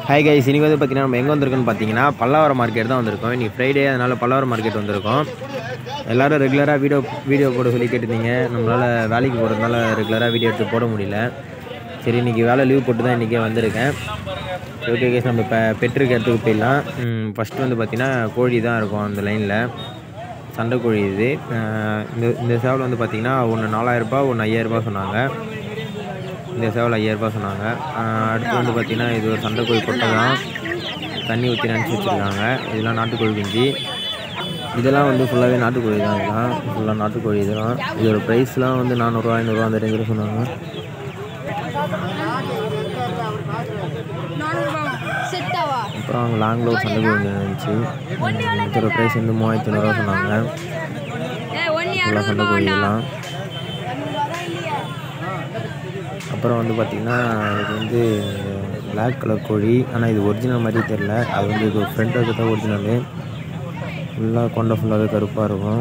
Hi guys இன்றைக்கி வந்து பார்த்தீங்கன்னா நம்ம எங்கே வந்திருக்கோம்னு பார்த்தீங்கன்னா பல்லாவரம் மார்க்கெட் தான் வந்திருக்கோம் இன்றைக்கி ஃப்ரைடே அதனால் பல்லாவரம் மார்க்கெட் வந்திருக்கோம் எல்லோரும் ரெகுலராக வீடியோ வீடியோ போட சொல்லி கேட்டிருந்தீங்க நம்மளால் வேலைக்கு போகிறதுனால ரெகுலராக வீடியோ எடுத்து போட முடியல சரி இன்றைக்கி வேலை லீவ் போட்டு தான் இன்றைக்கே வந்திருக்கேன் ஓகே கேஸ் நம்ம இப்போ பெட்ருக்கு இடத்துக்கு போயிடலாம் ஃபஸ்ட்டு வந்து பார்த்திங்கன்னா கோழி தான் இருக்கும் அந்த லைனில் சண்டை கோழி இது அஹ் இந்த இந்த சேவல் வந்து பார்த்திங்கன்னா ஒன்று நாலாயிரரூபா ஒன்று ஐயாயிரரூபா சொன்னாங்க இந்த சேவல் ஐயாயிரரூபா சொன்னாங்க அஹ் அடுத்து வந்து பார்த்திங்கன்னா இது ஒரு சண்டை கோழி கொட்டை தான் தண்ணி ஊற்றி நினச்சி வச்சுருக்காங்க இதெல்லாம் நாட்டுக்கோழி குஞ்சு இதெல்லாம் வந்து ஃபுல்லாகவே நாட்டுக்கோழி தான் இதெல்லாம் ஃபுல்லாக நாட்டுக்கோழி இதெல்லாம் இதோட ப்ரைஸ்லாம் வந்து நானூறுரூவா ஐநூறுரூவா அந்த ரேஞ்சில் சொன்னாங்க செட்டாவா அப்புறம் அவங்க லாங்கில் ஒரு சண்டை கோழி இருந்துச்சு இதோட ப்ரைஸ் வந்து மூவாயிரத்தி ஐநூறுரூவா சொன்னாங்க ஏ ஒன்னு ஃபுல்லாக சண்டை கோழி இதெல்லாம் அப்புறம் வந்து பார்த்திங்கன்னா இது வந்து பிளாக் கலர் கோழி ஆனால் இது ஒரிஜினல் மாதிரி தெரில அது வந்து இது ஃப்ரண்ட் இருக்கிறது தான் ஒரிஜினலு ஃபுல்லாக கொண்டை ஃபுல்லாகவே கருப்பாக இருக்கும்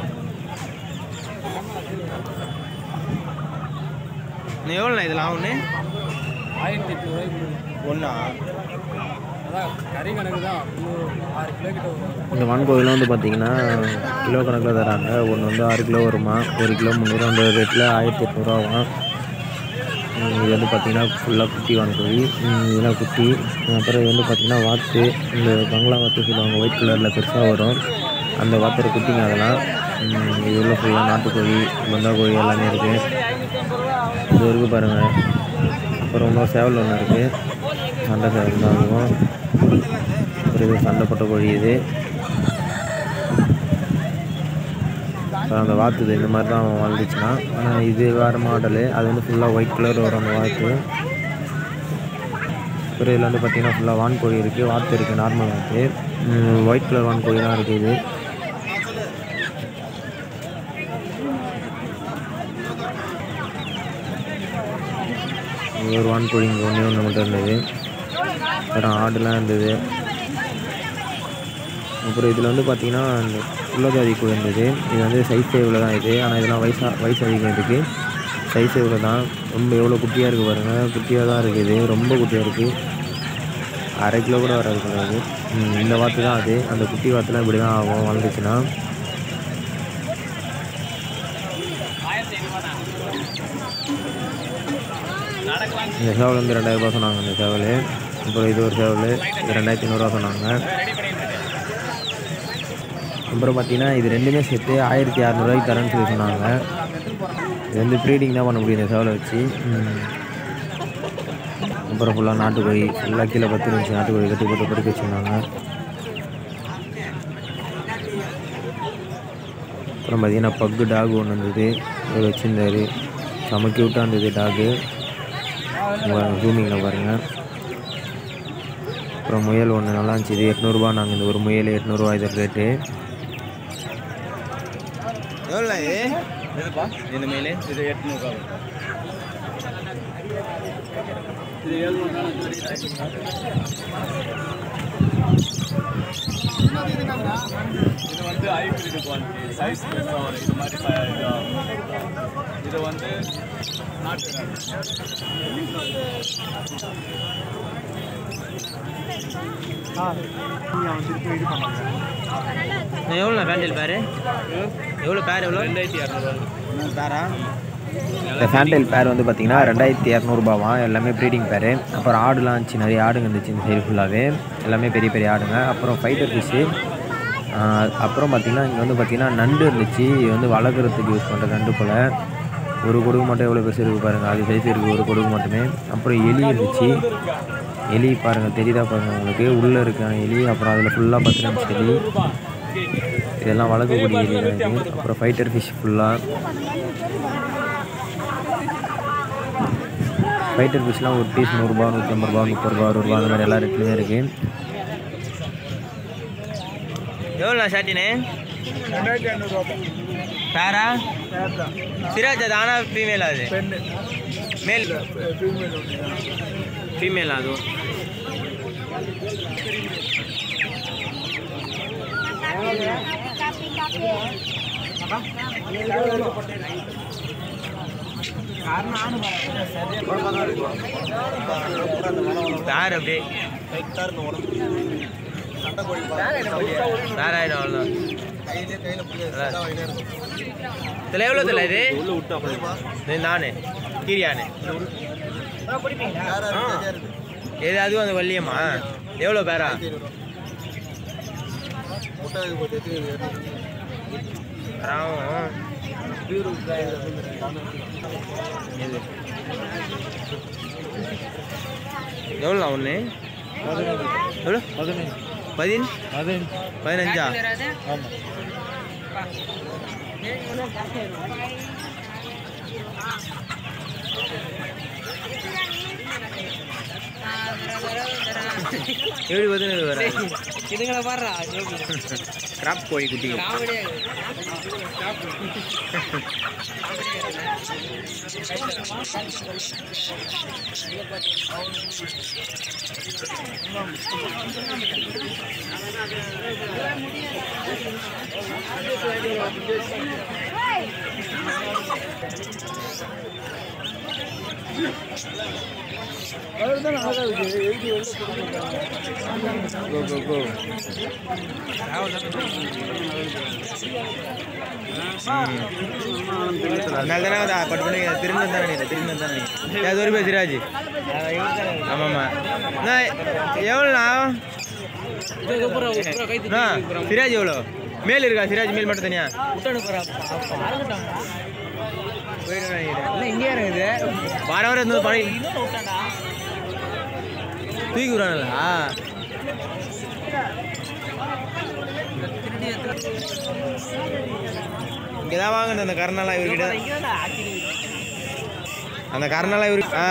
எவ்வளோண்ணா இதெல்லாம் ஒன்று ஆயிரத்தி எட்டு ரூபாய்க்கு ஒன்றா அதான் கறி கணக்கு தான் நூறு ஆறு கிலோ கிட்ட வரும் இந்த வான்கோழிலாம் வந்து பார்த்திங்கன்னா கிலோ கணக்கில் தராங்க ஒன்று வந்து ஆறு கிலோ வருமா ஒரு கிலோ முந்நூறு அந்த ரேட்டில் ஆயிரத்தி எட்நூறுவா ஆகும் உம் இது வந்து பார்த்திங்கன்னா ஃபுல்லாக குட்டி வான்கோழி உம் இதெல்லாம் குட்டி அப்புறம் இது வந்து பார்த்திங்கன்னா வாத்து இந்த பங்களா வாத்து சொல்லுவாங்க ஒயிட் கலரில் பெருசாக வரும் அந்த வாத்தோட குட்டிங்க அதெல்லாம் உம் இது உள்ள ஃபுல்லாக நாட்டுக்கோழி பந்தா கோழி எல்லாமே இருக்குது இது இருக்குது பாருங்கள் அப்புறம் இன்னொரு சேவல் ஒன்று இருக்குது சண்டை சேவல் தான் இருக்கும் அப்புறம் இது சண்டைப்பட்ட கோழி இது அப்புறம் அந்த வாத்துது இந்த மாதிரி தான் வாழ்ந்துச்சுன்னா ஆனால் இது வேறு மாடலு அது வந்து ஃபுல்லாக ஒயிட் கலர் வரும் அந்த வாத்து அப்புறம் இதில் வந்து பார்த்திங்கன்னா ஃபுல்லாக வான்கோழி இருக்குது வாத்து இருக்குது நார்மல் வாத்து ஒயிட் கலர் வான்கோழி தான் இருக்குது இது இது ஒரு வான்கோழி இங்கே ஒன்றே ஒன்று மட்டும் இருந்தது அப்புறம் ஆடுலாம் இருந்தது அப்புறம் இதில் வந்து பார்த்திங்கன்னா இந்த உள்ளஜாதி கோழி இருந்தது இது வந்து சைஸ் இவ்வளோ தான் இது ஆனால் இதெல்லாம் வயசா வயசு அதிகம் இதுக்கு சைஸ் இவ்வளோ தான் ரொம்ப எவ்வளோ குட்டியாக இருக்குது பாருங்கள் குட்டியாக தான் இருக்குது இது ரொம்ப குட்டியாக இருக்குது அரை கிலோ கூட வராது போல இது ம், இந்த வாத்து தான் அது அந்த குட்டி வாத்துலாம் இப்படி தான் ஆகும் வளர்ந்துச்சுன்னா இந்த சேவல் வந்து ரெண்டாயிரரூபா சொன்னாங்க இந்த சேவல் அப்புறம் இது ஒரு சேவல் இது ரெண்டாயிரத்தி ஐநூறுரூவா சொன்னாங்க அப்புறம் பார்த்தீங்கன்னா இது ரெண்டுமே சேர்த்து ஆயிரத்தி அறநூறுவாய்க்கு தரேன்னு சொல்லி சொன்னாங்க இது வந்து ப்ரீடிங் தான் பண்ண முடியும் இந்த சேவலை வச்சு ம். அப்புறம் ஃபுல்லாக நாட்டுக்கோழி ஃபுல்லாக கீழே பத்து இருந்துச்சு நாட்டுக்கோழி கட்டி போட்டு படுக்க வச்சுருந்தாங்க அப்புறம் பார்த்தீங்கன்னா பக்கு டாக் ஒன்று இருந்தது இவர் வச்சுருந்தாரு செம க்யூட்டாக இருந்தது டாகு ஜூமிங்கில் பாருங்கள் அப்புறம் முயல் ஒன்று நல்லா இருந்துச்சு இது எட்நூறுபா நாங்கள் இந்த ஒரு முயல் எட்நூறுபா இது ரேட்டு எவ்வளோ இது இந்த முயல் இது எட்நூறுபா இது ஏழ்நூறு இது வந்து ஹைப்ரிட் குவாலிட்டி சைஸ் பெருசாக வரும் இது மாதிரி ச- இதாகும். இது வந்து நாட்டு ராணி. எவ்வளோ பேண்டில் பேர் எவ்வளோ பேர் எவ்வளோ ரெண்டாயிரத்தி இரநூறுவா பேரா இந்த ஃபேண்டைல் பேர் வந்து பார்த்தீங்கன்னா ரெண்டாயிரத்தி இரநூறுபாவா எல்லாமே ப்ரீடிங் பேர் அப்புறம் ஆடுலாம் இருந்துச்சு நிறைய ஆடுங்க இருந்துச்சு இந்த சைடு ஃபுல்லாகவே எல்லாமே பெரிய பெரிய ஆடுங்க அப்புறம் ஃபைட்டர் ஃபிஷ்ஷு அப்புறம் பார்த்தீங்கன்னா இங்கே வந்து பார்த்தீங்கன்னா நண்டு இருந்துச்சு இது வந்து வளர்க்குறதுக்கு யூஸ் பண்ணுற நண்டு போல் ஒரு கொடுக்கு மட்டும் எவ்வளோ பெருசு இருக்குது பாருங்கள் அது சைஸ் இருக்குது ஒரு கொடுக்கு மட்டுமே அப்புறம் எலி இருந்துச்சு எலி பாருங்கள் தெரியுதா பாருங்கள் உங்களுக்கு உள்ளே இருக்கான எலி அப்புறம் அதில் ஃபுல்லாக பார்த்துருந்துச்சு எலி இதெல்லாம் வளர்க்கக்கூடிய எலி தான் இது அப்புறம் ஃபைட்டர் ஃபிஷ் ஃபுல்லாக ஃபைட்டர் ஃபிஷ்லாம் ஒரு பீஸ் நூறுரூபா நூற்றம்பது ரூபா முப்பது ரூபா அறுபது ரூபா அந்த மாதிரி எல்லா ரேட்லையுமே இருக்குது எவ்வளோ ஷாட்டினு ரெண்டாயிரத்தி ஐநூறுரூவா பேரா சிராஜ் அது ஆனால் ஃபீமேல் அது பெண்ணு மேல் ஃபீமேல் ஃபீமேல் அதுவும் யார் அப்படியே வேற ஆயிடும் அவ்வளோதான் இதில் எவ்வளோ தெரியல இது இது நானு கீரியானு எது அதுவும் அந்த வள்ளியம்மா எவ்வளோ பேரா ராவும் எது எவ்வளோ ஒன்று எவ்வளோ பதின் பதினஞ்சா எப்படி பதினஞ்சு வர இதுங்களை பாடுறா கிராப் கோழி குட்டிகள் கோ கோ கோ அதனால தானே அதை கட் பண்ணி திரும்ப தானே நினைக்கிறேன் திரும்ப தானே நினைக்கிறேன் அது ஒரு பேர் சிராஜ் ஆமாம்மா நான் எவ்வளோண்ணா அண்ணா, சிராஜ் எவ்வளோ மேல் இருக்கா சிராஜ் மேல் மட்டும் தனியா போயிடும் நினைக்கிறேன் இங்கே இருக்குது வார வாரம் இருந்து பழி தூக்கி விடுறாங்களா இங்கே தான் வாங்கினது அந்த கருணாலாம் இவர்கிட்ட அந்த கருணாலாம் இவரு ஆ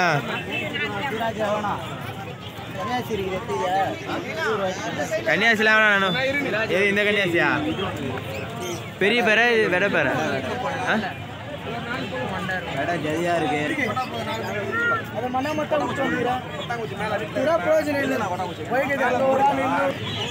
கன்னியாசிலாம் வேணாம் நானும் எது இந்த கன்னியாசியா பெரிய பேர விட பேர ஆ விட ஜதியாக இருக்கு அது மன மட்டும் சொல்லிடுறேன் இதான் பிரயோஜனம் இல்லை போய்க்கு அங்கே ஒரு ஆள் நின்று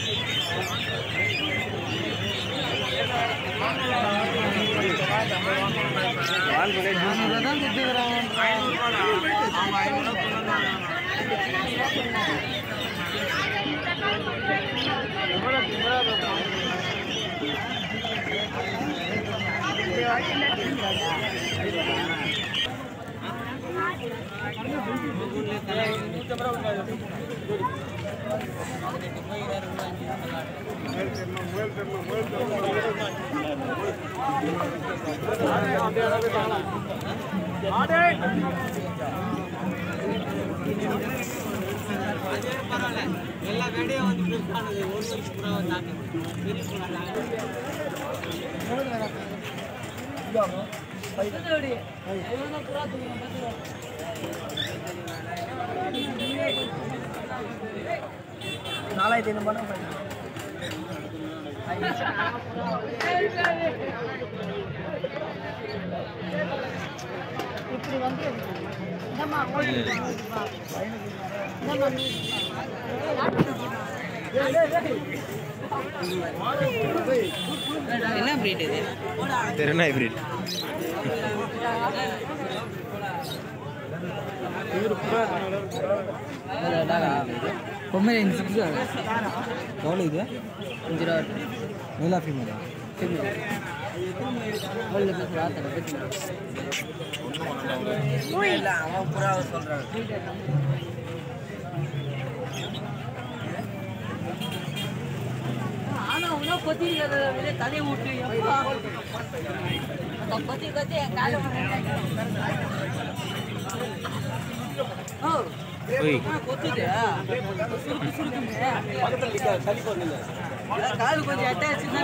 நாலாயிரத்தி ஐநூறு பண்ண இப்படி வந்து இந்தம்மா இந்தம்மா என்ன பிரீட் இது தெருனா ஹைப்ரிட் பொம்மை சிக்ஸ் எவ்வளோ இது அஞ்சு ரூபா மேலா ஃபீமேலா இல்லை அவன் புறா சொல்கிறான் ஆனா உனக்கு கொத்தி தலையை விட்டு எப்பா அந்த கொத்தி கொத்தி என் காலை ஓ ஓய் கொத்துது சுருக்கு சுருக்குங்க காலு கொஞ்சம் அட்டாச்சுன்னா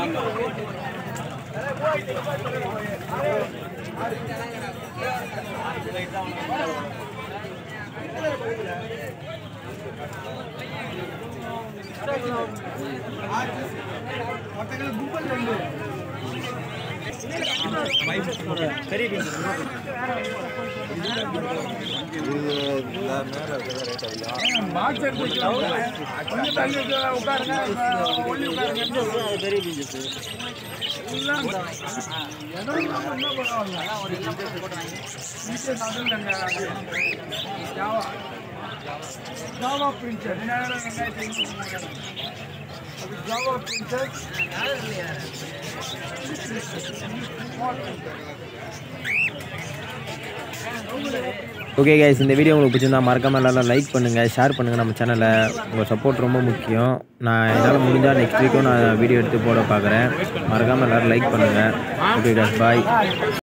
ஜாவா பிரிண்டர் அது ஜாவா பிரிண்டர் ஓகே கைஸ் இந்த வீடியோ உங்களுக்கு பிடிச்சிருந்தா மறக்காம எல்லாரும் லைக் பண்ணுங்கள் ஷேர் பண்ணுங்கள் நம்ம சேனலை உங்கள் சப்போர்ட் ரொம்ப முக்கியம் நான் என்னால் முடிஞ்சால் நெக்ஸ்ட் வீக்கும் நான் வீடியோ எடுத்து போட பார்க்குறேன் மறக்காமல் எல்லோரும் லைக் பண்ணுங்கள் ஓகே கைஸ் பாய்